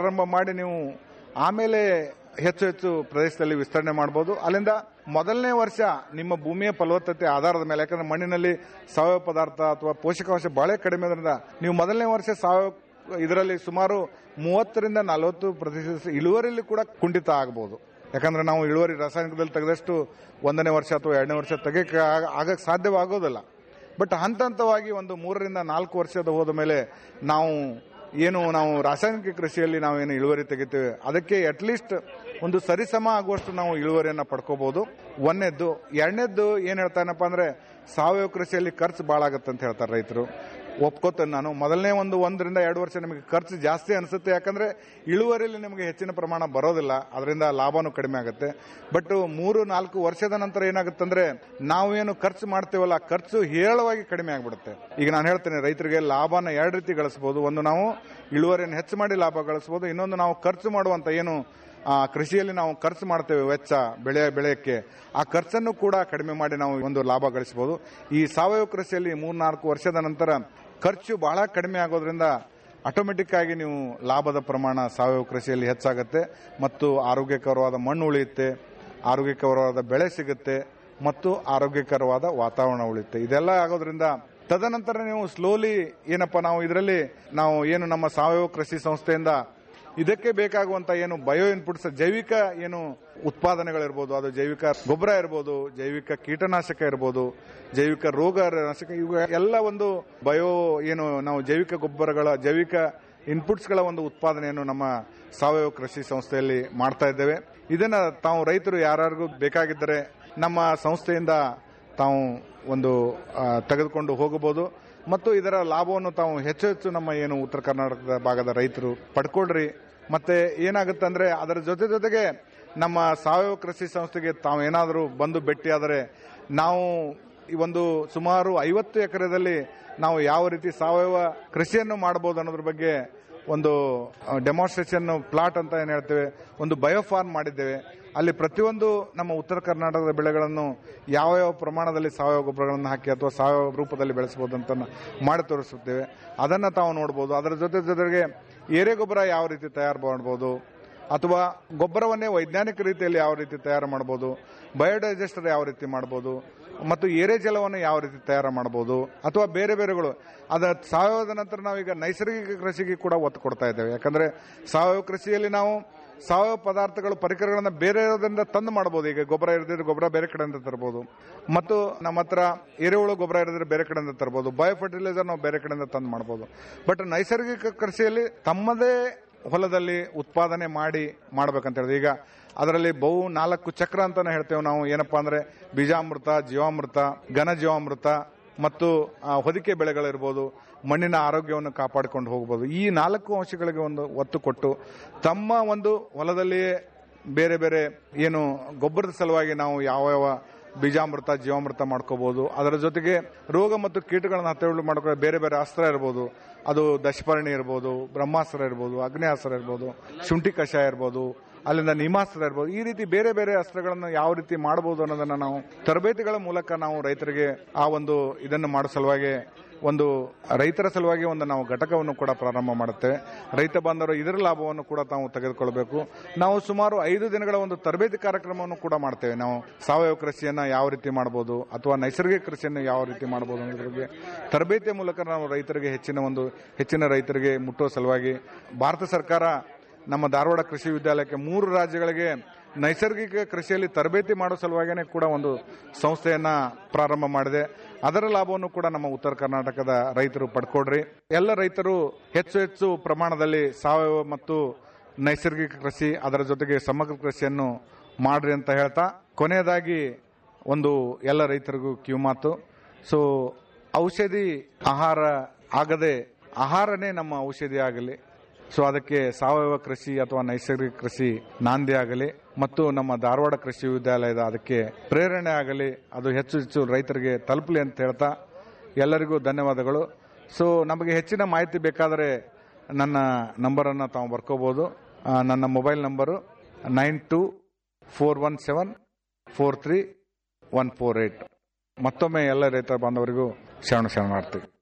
ಪ್ರಾರಂಭ ಮಾಡಿ ನೀವು ಆಮೇಲೆ ಹೆಚ್ಚು ಹೆಚ್ಚು ಪ್ರದೇಶದಲ್ಲಿ ವಿಸ್ತರಣೆ ಮಾಡಬಹುದು ಅಲ್ಲಿಂದ ಮೊದಲನೇ ವರ್ಷ ನಿಮ್ಮ ಭೂಮಿಯ ಫಲವತ್ತತೆ ಆಧಾರದ ಮೇಲೆ ಯಾಕಂದ್ರೆ ಮಣ್ಣಿನಲ್ಲಿ ಸಾವಯವ ಪದಾರ್ಥ ಅಥವಾ ಪೋಷಕಾಂಶ ಬಹಳ ಕಡಿಮೆ ಇರೋದ್ರಿಂದ ನೀವು ಮೊದಲನೇ ವರ್ಷ ಸಾವಯವ ಇದರಲ್ಲಿ ಸುಮಾರು ಮೂವತ್ತರಿಂದ ನಲವತ್ತು ಪ್ರತಿಶತ ಇಳುವರಿಯಲ್ಲಿ ಕೂಡ ಕುಂಠಿತ ಆಗಬಹುದು ಯಾಕಂದ್ರೆ ನಾವು ಇಳುವರಿ ರಾಸಾಯನಿಕದಲ್ಲಿ ತೆಗೆದಷ್ಟು ಒಂದನೇ ವರ್ಷ ಅಥವಾ ಎರಡನೇ ವರ್ಷ ತೆಗೆಯಕ್ಕೆ ಆಗ- ಆಗಕ್ಕೆ ಸಾಧ್ಯವಾಗೋದಿಲ್ಲ ಬಟ್ ಹಂತ ಹಂತವಾಗಿ ಒಂದು ಮೂರರಿಂದ ನಾಲ್ಕು ವರ್ಷದ ಹೋದ ಮೇಲೆ ನಾವು ಏನು ನಾವು ರಾಸಾಯನಿಕ ಕೃಷಿಯಲ್ಲಿ ನಾವೇನು ಇಳುವರಿ ತೆಗಿತೇವೆ ಅದಕ್ಕೆ ಅಟ್ಲೀಸ್ಟ್ ಒಂದು ಸರಿಸಮ ಆಗುವಷ್ಟು ನಾವು ಇಳುವರಿಯನ್ನು ಪಡ್ಕೋಬಹುದು ಒಂದನೇದ್ದು ಎರಡನೇದ್ದು ಏನು ಹೇಳ್ತಾನಪ್ಪ ಅಂದ್ರೆ ಸಾವಯವ ಕೃಷಿಯಲ್ಲಿ ಖರ್ಚು ಭಾಳ ಆಗುತ್ತೆ ಅಂತ ಹೇಳ್ತಾರೆ ರೈತರು ಒಪ್ಕೋತೇನೆ ನಾನು ಮೊದಲನೇ ಒಂದು ಒಂದರಿಂದ ಎರಡು ವರ್ಷ ನಿಮಗೆ ಖರ್ಚು ಜಾಸ್ತಿ ಅನಿಸುತ್ತೆ ಯಾಕಂದ್ರೆ ಇಳುವರಿಯಲ್ಲಿ ನಿಮಗೆ ಹೆಚ್ಚಿನ ಪ್ರಮಾಣ ಬರೋದಿಲ್ಲ ಅದರಿಂದ ಲಾಭನೂ ಕಡಿಮೆ ಆಗುತ್ತೆ ಬಟ್ ಮೂರು ನಾಲ್ಕು ವರ್ಷದ ನಂತರ ಏನಾಗುತ್ತಂದ್ರೆ ನಾವೇನು ಖರ್ಚು ಮಾಡ್ತೇವಲ್ಲ ಖರ್ಚು ಹೇರಳವಾಗಿ ಕಡಿಮೆ ಆಗ್ಬಿಡುತ್ತೆ ಈಗ ನಾನು ಹೇಳ್ತೇನೆ ರೈತರಿಗೆ ಲಾಭನ ಎರಡು ರೀತಿ ಗಳಿಸಬಹುದು ಒಂದು ನಾವು ಇಳುವರಿಯನ್ನು ಹೆಚ್ಚು ಮಾಡಿ ಲಾಭ ಗಳಿಸಬಹುದು ಇನ್ನೊಂದು ನಾವು ಖರ್ಚು ಮಾಡುವಂತ ಏನು ಆ, ಕೃಷಿಯಲ್ಲಿ ನಾವು ಖರ್ಚು ಮಾಡ್ತೇವೆ ವೆಚ್ಚ ಬೆಳೆ ಬೆಳೆಯಕ್ಕೆ ಆ ಖರ್ಚನ್ನು ಕೂಡ ಕಡಿಮೆ ಮಾಡಿ ನಾವು ಒಂದು ಲಾಭ ಗಳಿಸಬಹುದು ಈ ಸಾವಯವ ಕೃಷಿಯಲ್ಲಿ ಮೂರ್ನಾಲ್ಕು ವರ್ಷದ ನಂತರ ಖರ್ಚು ಬಹಳ ಕಡಿಮೆ ಆಗೋದ್ರಿಂದ ಆಟೋಮೆಟಿಕ್ ಆಗಿ ನೀವು ಲಾಭದ ಪ್ರಮಾಣ ಸಾವಯವ ಕೃಷಿಯಲ್ಲಿ ಹೆಚ್ಚಾಗುತ್ತೆ ಮತ್ತು ಆರೋಗ್ಯಕರವಾದ ಮಣ್ಣು ಉಳಿಯುತ್ತೆ ಆರೋಗ್ಯಕರವಾದ ಬೆಳೆ ಸಿಗುತ್ತೆ ಮತ್ತು ಆರೋಗ್ಯಕರವಾದ ವಾತಾವರಣ ಉಳಿಯುತ್ತೆ ಇದೆಲ್ಲ ಆಗೋದ್ರಿಂದ ತದನಂತರ ನೀವು ಸ್ಲೋಲಿ ಏನಪ್ಪ ನಾವು ಇದರಲ್ಲಿ ನಾವು ಏನು ನಮ್ಮ ಸಾವಯವ ಕೃಷಿ ಸಂಸ್ಥೆಯಿಂದ ಇದಕ್ಕೆ ಬೇಕಾಗುವಂತ ಏನು ಬಯೋ ಇನ್ಪುಟ್ಸ್ ಜೈವಿಕ ಏನು ಉತ್ಪಾದನೆಗಳಿರ್ಬೋದು ಅದು ಜೈವಿಕ ಗೊಬ್ಬರ ಇರ್ಬೋದು ಜೈವಿಕ ಕೀಟನಾಶಕ ಇರ್ಬೋದು ಜೈವಿಕ ರೋಗ ನಾಶಕ ಇವು ಎಲ್ಲ ಒಂದು ಬಯೋ ಏನು ನಾವು ಜೈವಿಕ ಗೊಬ್ಬರಗಳ ಜೈವಿಕ ಇನ್ಪುಟ್ಸ್ಗಳ ಒಂದು ಉತ್ಪಾದನೆಯನ್ನು ನಮ್ಮ ಸಾವಯವ ಕೃಷಿ ಸಂಸ್ಥೆಯಲ್ಲಿ ಮಾಡ್ತಾ ಇದ್ದೇವೆ ಇದನ್ನ ತಾವು ರೈತರು ಯಾರಿಗೂ ಬೇಕಾಗಿದ್ದರೆ ನಮ್ಮ ಸಂಸ್ಥೆಯಿಂದ ತಾವು ಒಂದು ಆ, ತೆಗೆದುಕೊಂಡು ಹೋಗಬಹುದು ಮತ್ತು ಇದರ ಲಾಭವನ್ನು ತಾವು ಹೆಚ್ಚು ಹೆಚ್ಚು ನಮ್ಮ ಏನು ಉತ್ತರ ಕರ್ನಾಟಕದ ಭಾಗದ ರೈತರು ಪಡ್ಕೊಳ್ರಿ ಮತ್ತೆ ಏನಾಗುತ್ತೆ ಅಂದ್ರೆ ಅದರ ಜೊತೆ ಜೊತೆಗೆ ನಮ್ಮ ಸಾವಯವ ಕೃಷಿ ಸಂಸ್ಥೆಗೆ ತಾವು ಏನಾದರೂ ಬಂದು ಭೇಟಿಯಾದರೆ ನಾವು ಈ ಒಂದು ಸುಮಾರು ಐವತ್ತು ಎಕರೆದಲ್ಲಿ ನಾವು ಯಾವ ರೀತಿ ಸಾವಯವ ಕೃಷಿಯನ್ನು ಮಾಡಬಹುದು ಅನ್ನೋದ್ರ ಬಗ್ಗೆ ಒಂದು ಡೆಮಾನ್ಸ್ಟ್ರೇಷನ್ ಪ್ಲಾಟ್ ಅಂತ ಏನ್ ಹೇಳ್ತೇವೆ ಒಂದು ಬಯೋಫಾರ್ಮ್ ಮಾಡಿದ್ದೇವೆ ಅಲ್ಲಿ ಪ್ರತಿಯೊಂದು ನಮ್ಮ ಉತ್ತರ ಕರ್ನಾಟಕದ ಬೆಳೆಗಳನ್ನು ಯಾವ ಯಾವ ಪ್ರಮಾಣದಲ್ಲಿ ಸಾವಯವ ಗೊಬ್ಬರಗಳನ್ನು ಹಾಕಿ ಅಥವಾ ಸಾವಯವ ರೂಪದಲ್ಲಿ ಬೆಳೆಸಬಹುದು ಅಂತ ಮಾಡಿ ತೋರಿಸುತ್ತೇವೆ ಅದನ್ನ ತಾವು ನೋಡಬಹುದು ಅದರ ಜೊತೆ ಜೊತೆಗೆ ಏರೆ ಗೊಬ್ಬರ ಯಾವ ರೀತಿ ತಯಾರು ಮಾಡಬಹುದು ಅಥವಾ ಗೊಬ್ಬರವನ್ನೇ ವೈಜ್ಞಾನಿಕ ರೀತಿಯಲ್ಲಿ ಯಾವ ರೀತಿ ತಯಾರು ಮಾಡಬಹುದು ಬಯೋಡೈಜೆಸ್ಟರ್ ಯಾವ ರೀತಿ ಮಾಡಬಹುದು ಮತ್ತು ಏರೆ ಜಲವನ್ನು ಯಾವ ರೀತಿ ತಯಾರು ಮಾಡಬಹುದು ಅಥವಾ ಬೇರೆ ಬೇರೆಗಳು ಅದ ಸಾವಯವದ ನಂತರ ನಾವೀಗ ನೈಸರ್ಗಿಕ ಕೃಷಿಗೆ ಕೂಡ ಒತ್ತು ಕೊಡ್ತಾ ಇದ್ದೇವೆ ಯಾಕಂದ್ರೆ ಸಾವಯವ ಕೃಷಿಯಲ್ಲಿ ನಾವು ಸಾವಯವ ಪದಾರ್ಥಗಳು ಪರಿಕರಗಳನ್ನ ಬೇರೆಯವರಿಂದ ತಂದು ಮಾಡಬಹುದು ಈಗ ಗೊಬ್ಬರ ಇರದಿದ್ರೆ ಗೊಬ್ಬರ ಬೇರೆ ಕಡೆಯಿಂದ ತರಬಹುದು ಮತ್ತು ನಮ್ಮ ಹತ್ರ ಎರೆಹುಳು ಗೊಬ್ಬರ ಇರದಿದ್ರೆ ಬೇರೆ ಕಡೆಯಿಂದ ತರಬಹುದು ಬಯೋ ಫರ್ಟಿಲೈಸರ್ ನಾವು ಬೇರೆ ಕಡೆಯಿಂದ ತಂದು ಮಾಡಬಹುದು ಬಟ್ ನೈಸರ್ಗಿಕ ಕೃಷಿಯಲ್ಲಿ ತಮ್ಮದೇ ಹೊಲದಲ್ಲಿ ಉತ್ಪಾದನೆ ಮಾಡಿ ಮಾಡ್ಬೇಕಂತ ಹೇಳಿದ್ರೆ ಈಗ ಅದರಲ್ಲಿ ಬಹು ನಾಲ್ಕು ಚಕ್ರ ಅಂತಾನೆ ಹೇಳ್ತೇವೆ ನಾವು ಏನಪ್ಪಾ ಅಂದ್ರೆ ಬೀಜಾಮೃತ ಜೀವಾಮೃತ ಘನ ಜೀವಾಮೃತ ಮತ್ತು ಆ, ಹೊದಿಕೆ ಬೆಳೆಗಳಿರ್ಬೋದು ಮಣ್ಣಿನ ಆರೋಗ್ಯವನ್ನು ಕಾಪಾಡಿಕೊಂಡು ಹೋಗಬಹುದು ಈ ನಾಲ್ಕು ಅಂಶಗಳಿಗೆ ಒಂದು ಒತ್ತು ಕೊಟ್ಟು ತಮ್ಮ ಒಂದು ಹೊಲದಲ್ಲಿಯೇ ಬೇರೆ ಬೇರೆ ಏನು ಗೊಬ್ಬರದ ಸಲುವಾಗಿ ನಾವು ಯಾವ ಯಾವ ಬೀಜಾಮೃತ ಜೀವಾಮೃತ ಮಾಡ್ಕೋಬಹುದು ಅದರ ಜೊತೆಗೆ ರೋಗ ಮತ್ತು ಕೀಟಗಳನ್ನು ಹತ್ತಿರ ಮಾಡ್ಕೊಳ್ಳೋ ಬೇರೆ ಬೇರೆ ಅಸ್ತ್ರ ಇರ್ಬೋದು ಅದು ದಶಪರ್ಣಿ ಇರ್ಬೋದು ಬ್ರಹ್ಮಾಸ್ತ್ರ ಇರ್ಬೋದು ಅಗ್ನಿಯಾಸ್ತ್ರ ಇರ್ಬೋದು ಶುಂಠಿ ಕಷಾಯ ಇರ್ಬೋದು ಅಲ್ಲಿಂದ ನಿಮಾಸ್ತ್ರ ಇರ್ಬೋದು ಈ ರೀತಿ ಬೇರೆ ಬೇರೆ ಅಸ್ತ್ರಗಳನ್ನು ಯಾವ ರೀತಿ ಮಾಡಬಹುದು ಅನ್ನೋದನ್ನ ನಾವು ತರಬೇತಿಗಳ ಮೂಲಕ ನಾವು ರೈತರಿಗೆ ಆ ಒಂದು ಇದನ್ನು ಮಾಡೋ ಸಲುವಾಗಿ ಒಂದು ರೈತರ ಸಲುವಾಗಿ ಒಂದು ನಾವು ಘಟಕವನ್ನು ಕೂಡ ಪ್ರಾರಂಭ ಮಾಡುತ್ತೇವೆ ರೈತ ಬಾಂಧವರು ಇದರ ಲಾಭವನ್ನು ಕೂಡ ತಾವು ತೆಗೆದುಕೊಳ್ಬೇಕು ನಾವು ಸುಮಾರು ಐದು ದಿನಗಳ ಒಂದು ತರಬೇತಿ ಕಾರ್ಯಕ್ರಮವನ್ನು ಕೂಡ ಮಾಡ್ತೇವೆ ನಾವು ಸಾವಯವ ಕೃಷಿಯನ್ನ ಯಾವ ರೀತಿ ಮಾಡಬಹುದು ಅಥವಾ ನೈಸರ್ಗಿಕ ಕೃಷಿಯನ್ನು ಯಾವ ರೀತಿ ಮಾಡಬಹುದು ಅನ್ನೋದ್ರ ಬಗ್ಗೆ ತರಬೇತಿಯ ಮೂಲಕ ನಾವು ರೈತರಿಗೆ ಹೆಚ್ಚಿನ ಒಂದು ಹೆಚ್ಚಿನ ರೈತರಿಗೆ ಮುಟ್ಟುವ ಸಲುವಾಗಿ ಭಾರತ ಸರ್ಕಾರ ನಮ್ಮ ಧಾರವಾಡ ಕೃಷಿ ವಿದ್ಯಾಲಯಕ್ಕೆ ಮೂರು ರಾಜ್ಯಗಳಿಗೆ ನೈಸರ್ಗಿಕ ಕೃಷಿಯಲ್ಲಿ ತರಬೇತಿ ಮಾಡೋ ಸಲುವಾಗಿನೇ ಕೂಡ ಒಂದು ಸಂಸ್ಥೆಯನ್ನ ಪ್ರಾರಂಭ ಮಾಡಿದೆ ಅದರ ಲಾಭವನ್ನು ಕೂಡ ನಮ್ಮ ಉತ್ತರ ಕರ್ನಾಟಕದ ರೈತರು ಪಡ್ಕೊಡ್ರಿ ಎಲ್ಲ ರೈತರು ಹೆಚ್ಚು ಹೆಚ್ಚು ಪ್ರಮಾಣದಲ್ಲಿ ಸಾವಯವ ಮತ್ತು ನೈಸರ್ಗಿಕ ಕೃಷಿ ಅದರ ಜೊತೆಗೆ ಸಮಗ್ರ ಕೃಷಿಯನ್ನು ಮಾಡ್ರಿ ಅಂತ ಹೇಳ್ತಾ ಕೊನೆಯದಾಗಿ ಒಂದು ಎಲ್ಲ ರೈತರಿಗೂ ಕಿವಿಮಾತು ಸೊ ಔಷಧಿ ಆಹಾರ ಆಗದೆ ಆಹಾರನೇ ನಮ್ಮ ಔಷಧಿ ಆಗಲಿ ಸೊ ಅದಕ್ಕೆ ಸಾವಯವ ಕೃಷಿ ಅಥವಾ ನೈಸರ್ಗಿಕ ಕೃಷಿ ನಾಂದಿ ಆಗಲಿ ಮತ್ತು ನಮ್ಮ ಧಾರವಾಡ ಕೃಷಿ ವಿದ್ಯಾಲಯದ ಅದಕ್ಕೆ ಪ್ರೇರಣೆ ಆಗಲಿ ಅದು ಹೆಚ್ಚು ಹೆಚ್ಚು ರೈತರಿಗೆ ತಲುಪಲಿ ಅಂತ ಹೇಳ್ತಾ ಎಲ್ಲರಿಗೂ ಧನ್ಯವಾದಗಳು ಸೊ ನಮಗೆ ಹೆಚ್ಚಿನ ಮಾಹಿತಿ ಬೇಕಾದರೆ ನನ್ನ ನಂಬರನ್ನು ತಾವು ಬರ್ಕೋಬಹುದು ಆ, ನನ್ನ mobile number nine two four one seven four three one four eight ಮತ್ತೊಮ್ಮೆ ಎಲ್ಲ ರೈತ ಬಾಂಧವರಿಗೂ ಶರಣ ಶರಣಾರ್ಥಿ